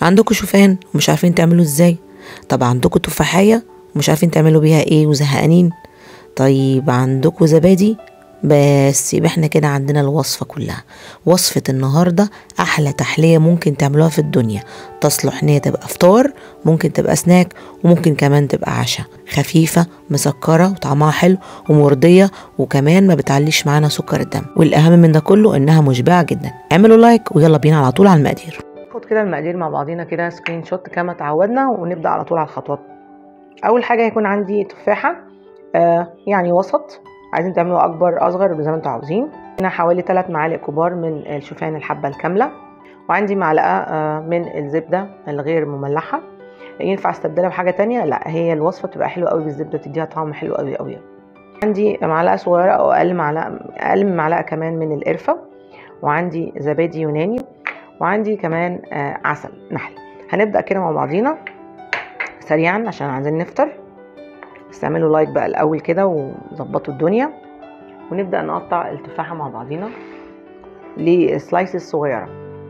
عندكم شوفان ومش عارفين تعملوا ازاي طب عندكم تفاحية ومش عارفين تعملوا بيها ايه وزهقانين طيب عندكم زبادي بس يبقى احنا كده عندنا الوصفة كلها وصفة النهاردة أحلى تحلية ممكن تعملوها في الدنيا تصلح ان هي تبقى فطار ممكن تبقى سناك وممكن كمان تبقى عشاء خفيفة مسكرة وطعمها حلو ومرضية وكمان ما بتعليش معانا سكر الدم والأهم من ده كله إنها مشبعة جدا اعملوا لايك ويلا بينا على طول على المقادير ناخد كده المقادير مع بعضينا كده سكرين شوت كما تعودنا ونبدا على طول على الخطوات اول حاجه هيكون عندي تفاحه آه يعني وسط عايزين تعملوا اكبر اصغر زي ما انتوا عاوزين هنا حوالي 3 معالق كبار من الشوفان الحبه الكامله وعندي معلقه آه من الزبده الغير مملحه ينفع استبدلها بحاجه تانية لا هي الوصفه بتبقى حلوه قوي بالزبده تديها طعم حلو قوي قوي عندي معلقه صغيره او اقل معلقه اقل من معلقه كمان من القرفه وعندي زبادي يوناني وعندي كمان آه عسل نحل هنبدا كده مع بعضينا سريعا عشان عايزين نفطر بس اعملوا لايك بقى الاول كده وظبطوا الدنيا ونبدا نقطع التفاحه مع بعضينا لسلايسز صغيره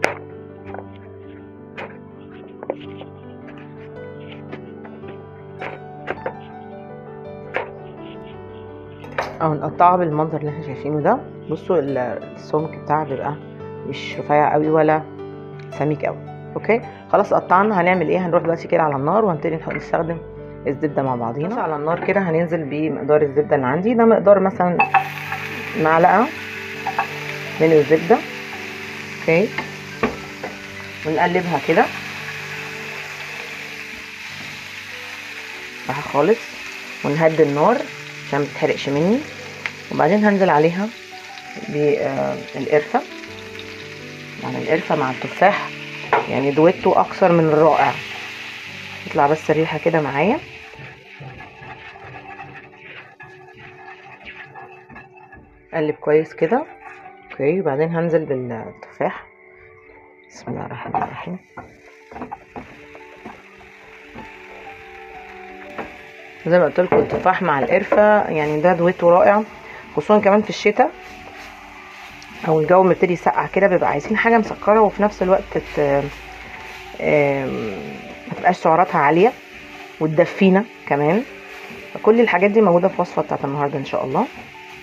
او نقطعها بالمنظر اللي احنا شايفينه ده بصوا السمك بتاعها بيبقى مش رفيع قوي ولا سميك قوي اوكي خلاص قطعنا هنعمل ايه هنروح دلوقتي كده على النار وهنبتدي نستخدم الزبده مع بعضينا على النار كده هننزل بمقدار الزبده اللي عندي ده مقدار مثلا معلقه من الزبده اوكي ونقلبها كده راح خالص ونهدي النار عشان ما تتحرقش مني وبعدين هنزل عليها بالقرفه يعني القرفه مع التفاح يعني دويتو اكثر من الرائع يطلع بس الريحه كده معايا قلب كويس كده اوكي وبعدين هنزل بالتفاح بسم الله الرحمن الرحيم زي ما قلت لكم التفاح مع القرفه يعني ده دويتو رائع خصوصا كمان في الشتاء او الجو مبتدي يسقع كده بيبقى عايزين حاجه مسكره وفي نفس الوقت تت... ما تبقاش سعراتها عاليه وتدفينا كمان فكل الحاجات دي موجوده في الوصفه بتاعت النهارده ان شاء الله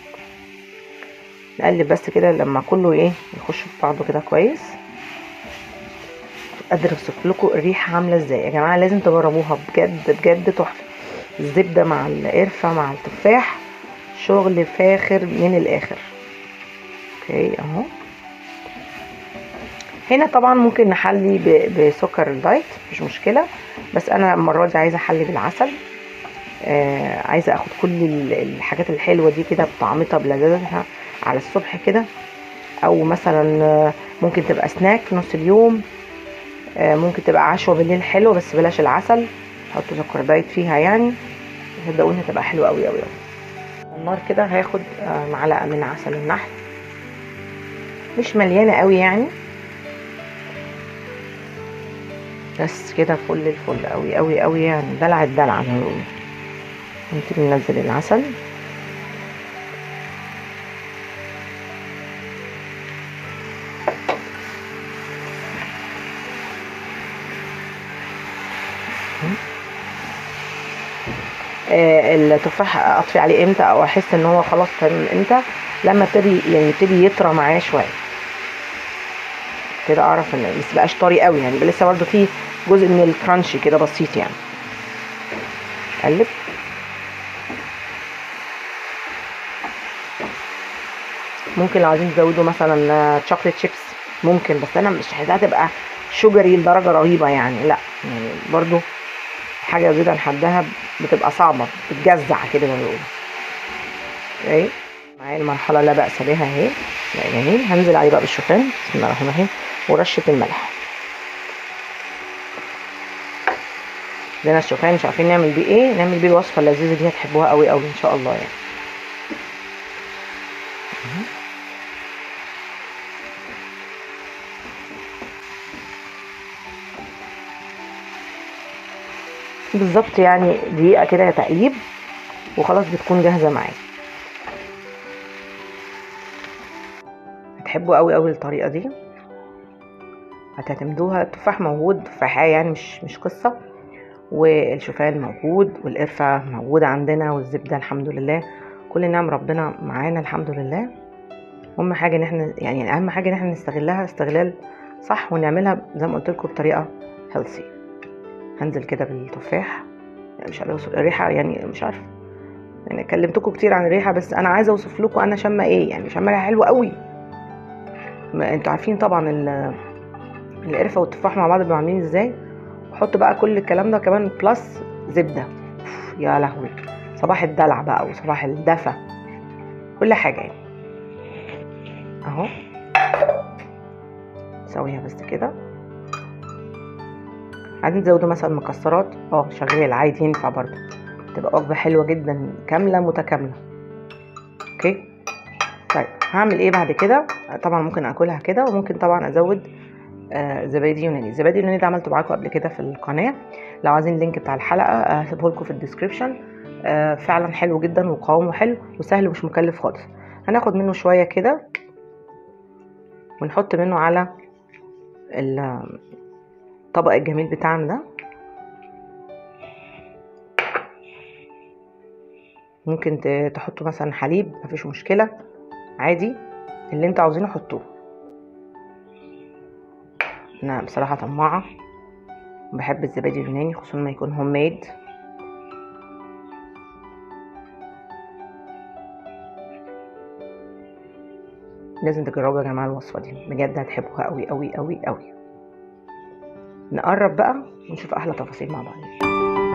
نقلب بس كده لما كله ايه يخش في بعضه كده كويس قادره اوصف لكم الريحه عامله ازاي يا جماعه لازم تجربوها بجد بجد تحفه الزبده مع القرفه مع التفاح شغل فاخر من الاخر اوكي اهو هنا طبعا ممكن نحلي بسكر الدايت مش مشكله بس انا المره دي عايزه احلي بالعسل آه عايزه اخد كل الحاجات الحلوه دي كده بطعمتها بلذاذتها على الصبح كده او مثلا ممكن تبقى سناك في نص اليوم آه ممكن تبقى عشوه بالليل حلو بس بلاش العسل حطوا سكر دايت فيها يعني صدقوني هتبقى حلوه قوي قوي النار كده هاخد آه معلقه من عسل النحل مش مليانه قوي يعني بس كده فل الفل قوي قوي قوي يعني دلع الدلع زي ما بيقولوا نبتدي ننزل العسل آه التفاح اطفي عليه امتى او احس ان هو خلاص تمام امتى لما ابتدي يعني يبتدي يطرى معايا شويه كده اعرف ان بس بقاش طري قوي يعني لسه برده فيه جزء من الكرانشي كده بسيط يعني قلب ممكن لو عايزين تزودوا مثلا شوكليت شيبس ممكن بس انا مش عايزاها تبقى شوجري لدرجه رهيبه يعني لا يعني برضو حاجه زياده عن حدها بتبقى صعبه بتجزع كده زي ما بيقولوا اهي معايا المرحله لا باس بها اهي جميل هنزل عليه بقى بالشوفان بسم الله الرحمن الرحيم ورشه الملح عندنا الشوفان مش عارفين نعمل بيه ايه نعمل بيه الوصفه اللذيذه دي هتحبوها قوي قوي ان شاء الله يعني بالظبط يعني دقيقه كده تقليب وخلاص بتكون جاهزه معايا هتحبوا قوي قوي الطريقه دي هتعتمدوها التفاح موجود تفاحية يعني مش مش قصة والشوفان موجود والقرفة موجودة عندنا والزبدة الحمد لله كل نعم ربنا معانا الحمد لله اهم حاجة ان احنا يعني اهم حاجة ان احنا نستغلها استغلال صح ونعملها زي ما قلت لكم بطريقة هيلثي هنزل كده بالتفاح يعني مش عارفه الريحة يعني مش عارفة يعني كلمتكم كتير عن الريحة بس انا عايزة اوصف لكم انا شامة ايه يعني شامة ريحة حلوة قوي ما انتوا عارفين طبعا ال- القرفة والتفاح مع بعض بيبقوا عاملين ازاي وحط بقى كل الكلام ده كمان بلس زبدة أوف، يا لهوي صباح الدلع بقى وصباح الدفى كل حاجة يعني اهو سويها بس كده عايزين تزودوا مثلا مكسرات اه شغال عادي ينفع برضه تبقى وجبة حلوة جدا كاملة متكاملة اوكي طيب هعمل ايه بعد كده طبعا ممكن اكلها كده وممكن طبعا ازود آه زبادي يوناني الزبادي اليوناني ده عملته معاكم قبل كده في القناه لو عايزين اللينك بتاع الحلقه آه، هسيبه لكم في الديسكريبشن آه فعلا حلو جدا وقوامه حلو وسهل ومش مكلف خالص هناخد منه شويه كده ونحط منه على ال- الطبق الجميل بتاعنا ده ممكن ت- تحطوا مثلا حليب مفيش مشكله عادي اللي انتوا عاوزينه حطوه انا بصراحه طماعه بحب الزبادي اليوناني خصوصا ما يكون هوم ميد لازم تجربوا يا جماعه الوصفه دي بجد هتحبوها قوي قوي قوي قوي نقرب بقى ونشوف احلى تفاصيل مع بعض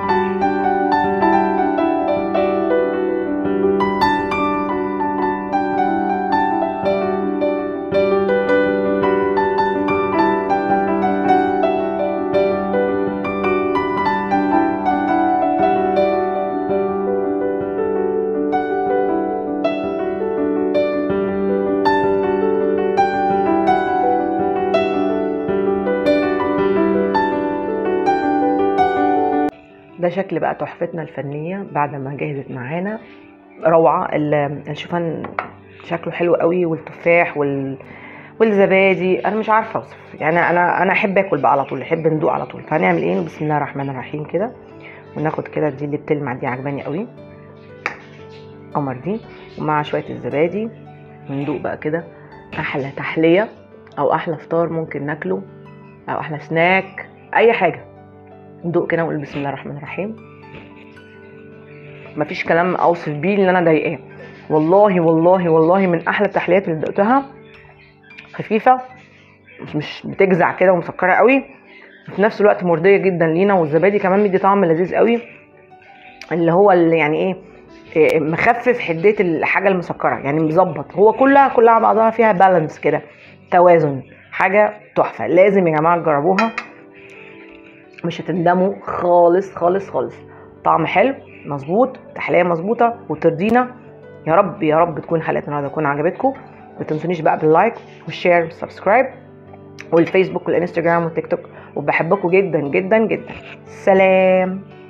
ده شكل بقى تحفتنا الفنية بعد ما جهزت معانا روعة ال- الشوفان شكله حلو قوي والتفاح وال والزبادي انا مش عارفه اوصف يعني انا انا احب اكل بقى على طول احب ندوق على طول فهنعمل ايه بسم الله الرحمن الرحيم كده وناخد كده دي اللي بتلمع دي عجباني قوي قمر دي ومع شويه الزبادي وندوق بقى كده احلى تحليه او احلى فطار ممكن ناكله او احلى سناك اي حاجه ندوق كده ونقول بسم الله الرحمن الرحيم مفيش كلام اوصف بيه اللي انا ضايقاه والله والله والله من احلى التحليات اللي دقتها خفيفه مش- مش بتجزع كده ومسكره قوي وفي نفس الوقت مرضيه جدا لينا والزبادي كمان مدي طعم لذيذ قوي اللي هو اللي يعني ايه إيه، مخفف حديه الحاجه المسكره يعني مظبط هو كلها كلها على بعضها فيها بالانس كده توازن حاجه تحفه لازم يا جماعه تجربوها مش هتندموا خالص خالص خالص طعم حلو مظبوط تحليه مظبوطه وترضينا يا رب يا رب تكون حلقه النهارده تكون عجبتكم ما تنسونيش بقى باللايك والشير والسبسكرايب والفيسبوك والانستجرام والتيك توك وبحبكم جدا جدا جدا سلام